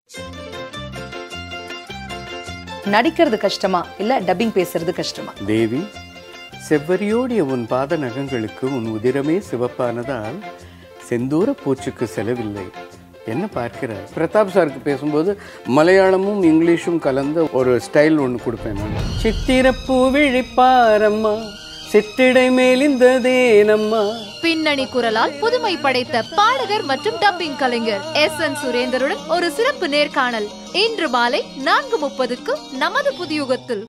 நடிக்கிறது கஷ்டமா இல்ல டப்பிங் பேசுறது கஷ்டமா தேவி செவ்வரியோடிய உன் பாத நகங்களுக்கு உன் உதிரமே சிவப்பானதால் செந்தூர பூச்சுக்கு செலவில்லை என்ன பார்க்கிறார் பிரதாப் சாருக்கு பேசும்போது மலையாளமும் இங்கிலீஷும் கலந்த ஒரு ஸ்டைல் ஒன்று கொடுப்பேன் நான் சித்திரப்பூ விழிப்பாரம்மா சித்திடை மேலிந்ததேனம்மா பின்னணி குரலால் புதுமை படைத்த பாடகர் மற்றும் டப்பிங் கலைஞர் எஸ் என் சுரேந்தருடன் ஒரு சிறப்பு நேர்காணல் இன்று மாலை நான்கு முப்பதுக்கு நமது புதியுகத்தில்